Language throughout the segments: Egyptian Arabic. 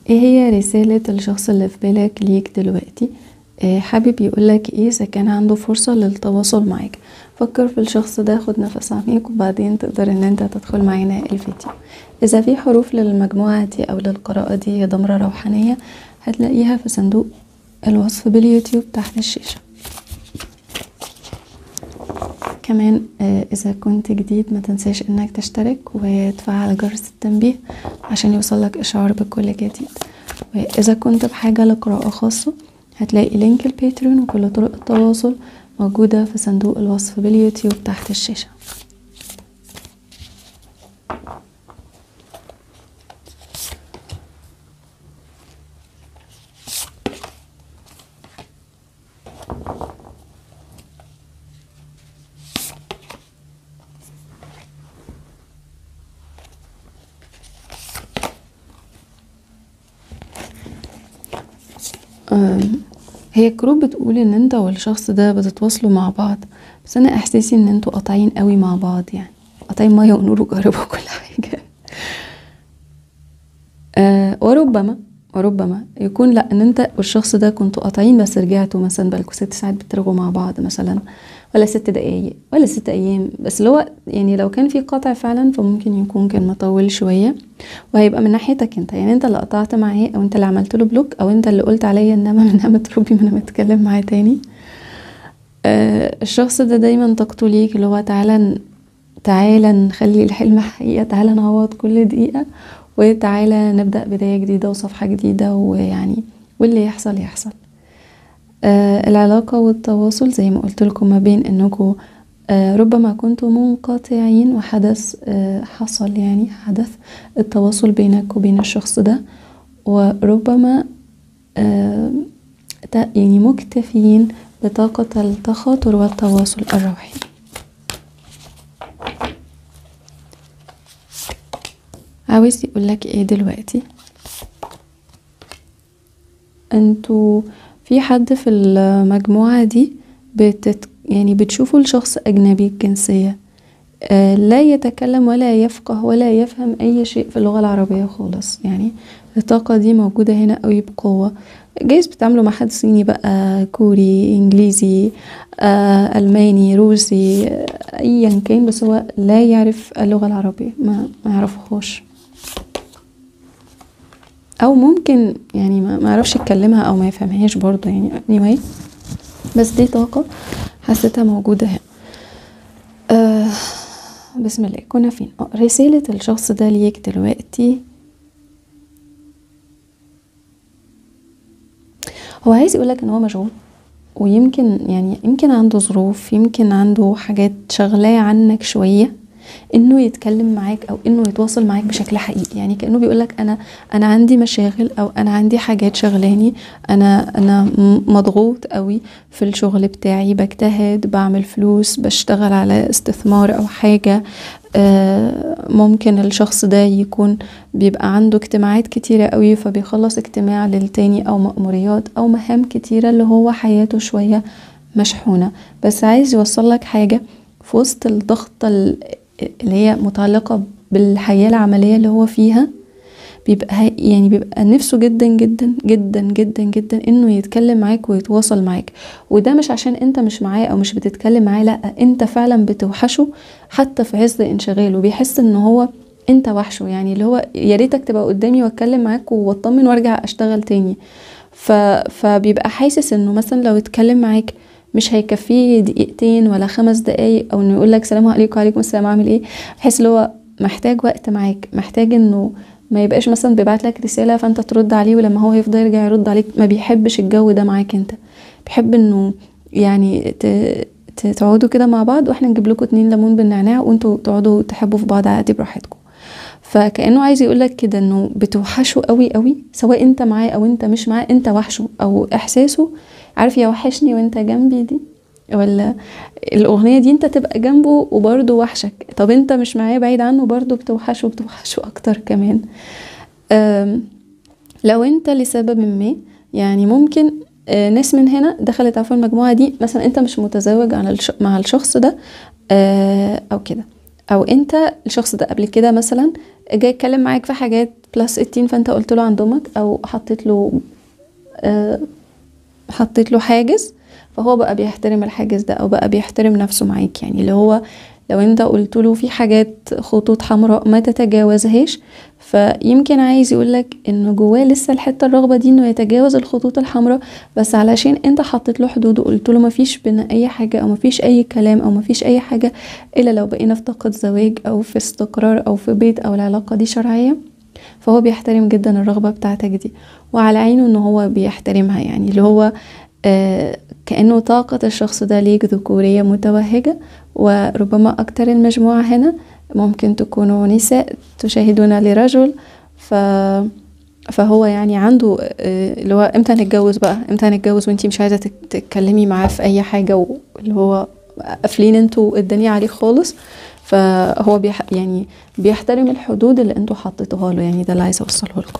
ايه هي رسالة الشخص اللي في بالك ليك دلوقتي آه، حابب يقولك ايه اذا كان عنده فرصة للتواصل معاك فكر في الشخص ده خد نفس عميق وبعدين تقدر ان انت تدخل معانا الفيديو اذا في حروف للمجموعة دي او للقراءة دي هي ضمرة روحانية هتلاقيها في صندوق الوصف باليوتيوب تحت الشاشة كمان آه، اذا كنت جديد ما تنساش انك تشترك وتفعل جرس التنبيه عشان يوصلك اشعار بكل جديد واذا كنت بحاجة لقراءة خاصة هتلاقي لينك الباتريون وكل طرق التواصل موجودة في صندوق الوصف باليوتيوب تحت الشاشة أم، هي الكروت بتقول ان انت والشخص ده بتتواصلوا مع بعض بس انا احساسي ان انتوا قاطعين قوي مع بعض يعني قاطعين ميه ونور وكهرباء وكل حاجه أه وربما وربما يكون لا ان انت والشخص ده كنتوا قاطعين بس رجعتوا مثلا بقالكوا ست ساعات بترغوا مع بعض مثلا ولا ست دقايق ولا ست ايام بس اللي هو يعني لو كان في قطع فعلا فممكن يكون كان مطول شويه وهيبقى من ناحيتك انت يعني انت اللي قطعت معاه او انت اللي عملت له بلوك او انت اللي قلت عليا انما من نعمه ربي ما انا متكلم معاه تاني آه الشخص ده دايما طاقته ليك اللي هو تعالى ن- تعالى نخلي الحلم حقيقه تعالى نعوض كل دقيقه وتعالى نبدا بدايه جديده وصفحه جديده ويعني واللي يحصل يحصل آه العلاقة والتواصل زي ما قلت لكم ما بين انكم آه ربما كنتم منقطعين وحدث آه حصل يعني حدث التواصل بينك وبين الشخص ده وربما آه تا- يعني مكتفيين بطاقة التخاطر والتواصل الروحي عاوز يقولك ايه دلوقتي انتوا في حد في المجموعة دي بتت يعني بتشوفوا الشخص أجنبي الجنسية آه، لا يتكلم ولا يفقه ولا يفهم أي شيء في اللغة العربية خالص يعني الطاقة دي موجودة هنا قوي بقوة جايز بتعاملوا مع حد صيني بقى كوري إنجليزي آه، ألماني روسي آه، أيا كان بس هو لا يعرف اللغة العربية ما, ما يعرفهاش او ممكن يعني ما ما يعرفش يتكلمها او ما يفهمهاش برضه يعني anyway بس دي طاقة حسيتها موجودة هنا آه بسم الله كنا فين آه رسالة الشخص ده ليك دلوقتي هو عايز يقولك ان هو مشغول ويمكن يعني يمكن عنده ظروف يمكن عنده حاجات شغلاه عنك شوية انه يتكلم معاك او انه يتواصل معاك بشكل حقيقي يعني كانه بيقولك انا انا عندي مشاغل او انا عندي حاجات شغلاني انا انا م- مضغوط قوي في الشغل بتاعي بجتهد بعمل فلوس بشتغل على استثمار او حاجه آه، ممكن الشخص ده يكون بيبقى عنده اجتماعات كتيرة قوي فبيخلص اجتماع للتاني او مأموريات او مهام كتيرة اللي هو حياته شوية مشحونة بس عايز يوصل لك حاجة في وسط الضغطة ال- اللي هي متعلقة بالحياة العملية اللي هو فيها بيبقى هي- يعني بيبقى نفسه جدا جدا جدا جدا جدا انه يتكلم معاك ويتواصل معاك وده مش عشان انت مش معاه او مش بتتكلم معاه لا انت فعلا بتوحشه حتى في عز انشغاله بيحس ان هو انت وحشه يعني اللي هو يا ريتك تبقى قدامي واتكلم معاك واطمن وارجع اشتغل تاني ف... فبيبقى حاسس انه مثلا لو اتكلم معاك مش هيكفيه دقيقتين ولا خمس دقايق او انه يقول لك سلام عليكم وعليكم السلام عامل ايه بحس اللي هو محتاج وقت معاك محتاج انه ما يبقاش مثلا بيبعت لك رساله فانت ترد عليه ولما هو يفضل يرجع يرد عليك ما بيحبش الجو ده معاك انت بيحب انه يعني ت... ت- تقعدوا كده مع بعض واحنا نجيب لكم اتنين ليمون بالنعناع وانتوا تقعدوا تحبوا في بعض عادي براحتكم فكانه عايز يقولك كده انه بتوحشه قوي قوي سواء انت معاه او انت مش معاه انت وحشه او احساسه عارف يا وحشني وانت جنبي دي ولا الاغنيه دي انت تبقى جنبه وبرضه وحشك طب انت مش معاه بعيد عنه برضه بتوحشه بتوحشه اكتر كمان أم، لو انت لسبب ما يعني ممكن آه، ناس من هنا دخلت عفوا المجموعة دي مثلا انت مش متزوج على الش... مع الشخص ده آه، او كده او انت الشخص ده قبل كده مثلا جاي يتكلم معاك في حاجات بلس 18 فانت قلت له عن ضمك او حطيت له آه حطيت له حاجز فهو بقى بيحترم الحاجز ده او بقى بيحترم نفسه معاك يعني اللي هو لو انت قلت له في حاجات خطوط حمراء ما تتجاوزهاش فيمكن عايز يقولك ان جواه لسه الحته الرغبه دي انه يتجاوز الخطوط الحمراء بس علشان انت حطيت له حدود وقلت له مفيش بينا اي حاجه او مفيش اي كلام او مفيش اي حاجه الا لو بقينا في طاقه زواج او في استقرار او في بيت او العلاقه دي شرعيه فهو بيحترم جدا الرغبه بتاعتك دي وعلى عينه ان هو بيحترمها يعني اللي هو آه كأنه طاقة الشخص ده ليك ذكورية متوهجة وربما أكتر المجموعة هنا ممكن تكونوا نساء تشاهدون لرجل ف فهو يعني عنده آه، اللي هو امتى هنتجوز بقى امتى هنتجوز وانتي مش عايزه تك- تتكلمي معاه في اي حاجه واللي هو قافلين انتوا الدنيا عليه خالص فهو بيح يعني بيحترم الحدود اللي انتوا حطيتوها له يعني ده اللي عايزه اوصله لكم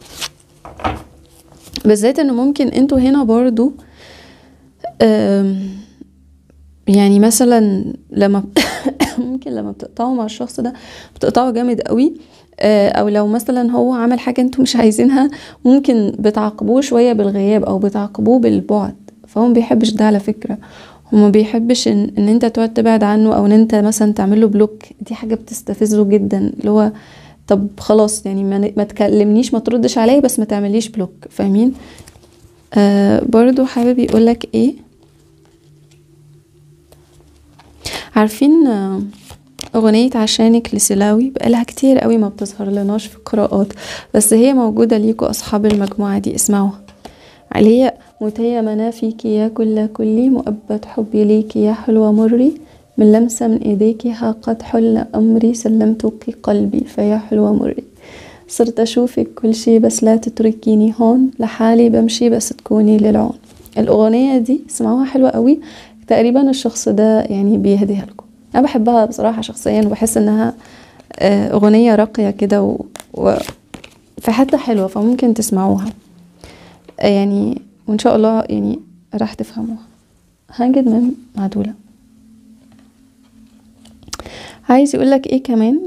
بالذات انه ممكن انتوا هنا برضو آم، يعني مثلا لما ممكن لما بتقطعوا مع الشخص ده بتقطعوا جامد قوي آه، او لو مثلا هو عمل حاجه انتوا مش عايزينها ممكن بتعاقبوه شويه بالغياب او بتعاقبوه بالبعد فهو ما بيحبش ده على فكره هو ما بيحبش ان, ان انت تقعد تبعد عنه او ان انت مثلا تعمل له بلوك دي حاجه بتستفزه جدا اللي هو طب خلاص يعني ما, ما تكلمنيش ما تردش عليا بس ما تعمليش بلوك فاهمين آه برضو حابب يقولك ايه عارفين آه، أغنية عشانك لسلاوي بقالها كتير قوي ما بتظهر لناش في القراءات بس هي موجودة ليكوا أصحاب المجموعة دي اسمعوها عليا متيمنا فيك يا كل كلي مؤبد حبي ليك يا حلوة مري من لمسة من إيديك ها قد حل أمري سلمتك قلبي فيا حلوة مري صرت أشوفك كل شي بس لا تتركيني هون لحالي بمشي بس تكوني للعون الأغنية دي اسمعوها حلوة قوي تقريبا الشخص ده يعني بيهديها لكم أنا بحبها بصراحة شخصيا وبحس إنها آه، أغنية راقية كده و... و... في حتة حلوة فممكن تسمعوها آه، يعني وإن شاء الله يعني راح تفهموها هنجد من معدولة عايز يقولك ايه كمان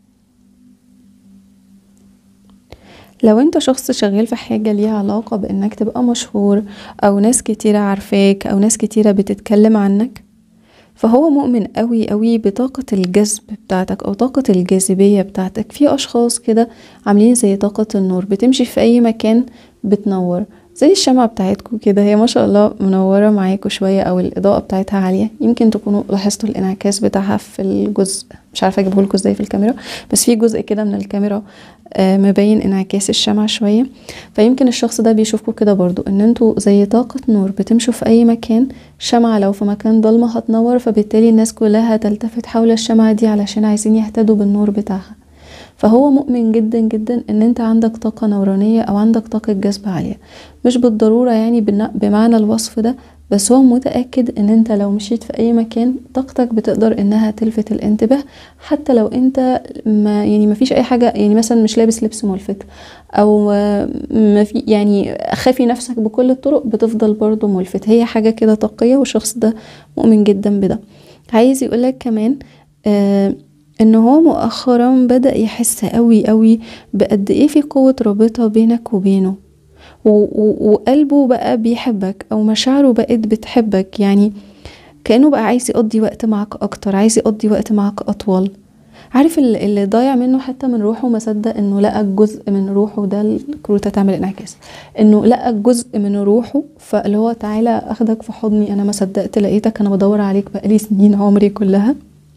لو انت شخص شغال في حاجة ليها علاقة بانك تبقى مشهور او ناس كتيرة عارفاك او ناس كتيرة بتتكلم عنك فهو مؤمن قوي قوي بطاقة الجذب بتاعتك او طاقة الجاذبية بتاعتك في اشخاص كده عاملين زي طاقة النور بتمشي في اي مكان بتنور زي الشمعة بتاعتكم كده هي ما شاء الله منورة معاكم شوية او الاضاءة بتاعتها عالية يمكن تكونوا لاحظتوا الانعكاس بتاعها في الجزء مش عارفة اجيبه لكم ازاي في الكاميرا بس في جزء كده من الكاميرا آه، مبين انعكاس الشمعة شوية فيمكن الشخص ده بيشوفكوا كده برضو ان انتوا زي طاقة نور بتمشوا في اي مكان شمعة لو في مكان ضلمة هتنور فبالتالي الناس كلها هتلتفت حول الشمعة دي علشان عايزين يهتدوا بالنور بتاعها فهو مؤمن جدا جدا ان انت عندك طاقة نورانية او عندك طاقة جذب عالية مش بالضرورة يعني بالن- بمعنى الوصف ده بس هو متأكد ان انت لو مشيت في اي مكان طاقتك بتقدر انها تلفت الانتباه حتى لو انت ما يعني ما فيش اي حاجة يعني مثلا مش لابس لبس ملفت او آه، ما في يعني خافي نفسك بكل الطرق بتفضل برضو ملفت هي حاجة كده طاقية والشخص ده مؤمن جدا بده عايز يقولك كمان آه ان هو مؤخرا بدأ يحس قوي قوي بقد ايه في قوة رابطة بينك وبينه و- و- وقلبه بقى بيحبك او مشاعره بقت بتحبك يعني كأنه بقى عايز يقضي وقت معك اكتر عايز يقضي وقت معك اطول عارف ال- اللي ضايع منه حتى من روحه ما صدق انه لقى جزء من روحه ده الكروتة تعمل انعكاس انه لقى جزء من روحه فاللي هو تعالى اخدك في حضني انا ما صدقت لقيتك انا بدور عليك بقالي سنين عمري كلها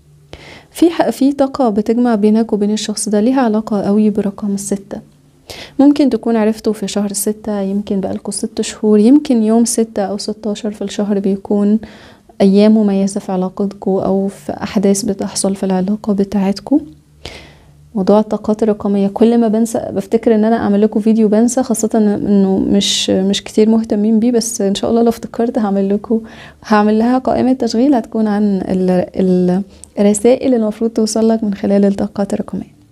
في ح- في طاقة بتجمع بينك وبين الشخص ده ليها علاقة قوي برقم الستة ممكن تكون عرفته في شهر ستة يمكن بقالكوا ست شهور يمكن يوم ستة أو ستاشر في الشهر بيكون أيام مميزة في علاقتكوا أو في أحداث بتحصل في العلاقة بتاعتكوا موضوع الطاقات الرقمية كل ما بنسى بفتكر ان انا اعمل لكم فيديو بنسى خاصة انه مش مش كتير مهتمين بيه بس ان شاء الله لو افتكرت هعمل لكم هعمل لها قائمة تشغيل هتكون عن ال- ال- الرسائل اللي المفروض توصل لك من خلال الطاقات الرقمية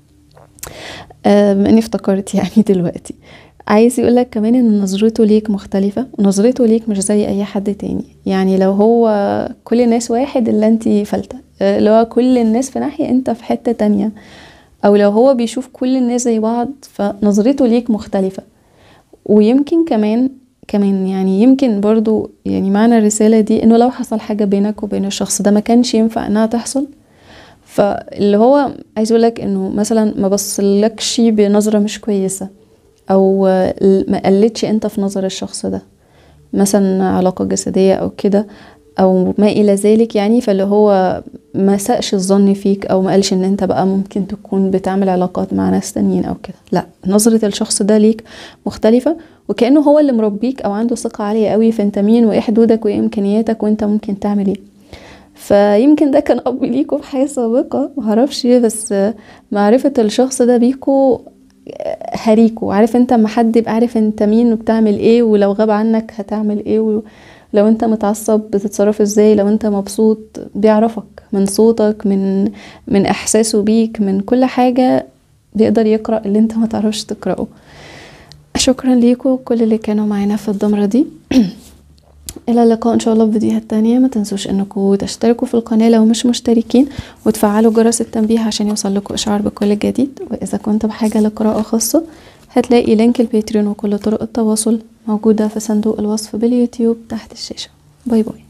آه، بما اني افتكرت يعني دلوقتي عايز يقول لك كمان ان نظرته ليك مختلفة ونظرته ليك مش زي اي حد تاني يعني لو هو كل الناس واحد الا انتي فلتة آه، اللي هو كل الناس في ناحية انت في حتة تانية او لو هو بيشوف كل الناس زي بعض فنظرته ليك مختلفة ويمكن كمان كمان يعني يمكن برضو يعني معنى الرسالة دي انه لو حصل حاجة بينك وبين الشخص ده ما كانش ينفع انها تحصل فاللي هو عايز اقولك انه مثلا ما بصلكش بنظرة مش كويسة او ما قلتش انت في نظر الشخص ده مثلا علاقة جسدية او كده او ما الى ذلك يعني فاللي هو ما سأش الظن فيك او ما قالش ان انت بقى ممكن تكون بتعمل علاقات مع ناس تانيين او كده لا نظرة الشخص ده ليك مختلفة وكأنه هو اللي مربيك او عنده ثقة عالية قوي في انت مين وايه حدودك وايه امكانياتك وانت ممكن تعمل ايه فيمكن ده كان اب ليكوا في حياة سابقة معرفش ايه بس معرفة الشخص ده بيكوا هريكوا عارف انت اما حد يبقى عارف انت مين وبتعمل ايه ولو غاب عنك هتعمل ايه ولو انت متعصب بتتصرف ازاي لو انت مبسوط بيعرفك من صوتك من من احساسه بيك من كل حاجة بيقدر يقرأ اللي انت ما تعرفش تقرأه شكرا ليكم كل اللي كانوا معانا في الدمرة دي الى اللقاء ان شاء الله في فيديوهات تانية ما تنسوش انكم تشتركوا في القناة لو مش مشتركين وتفعلوا جرس التنبيه عشان يوصل لكم اشعار بكل جديد واذا كنت بحاجة لقراءة خاصة هتلاقي لينك الباتريون وكل طرق التواصل موجودة في صندوق الوصف باليوتيوب تحت الشاشة باي باي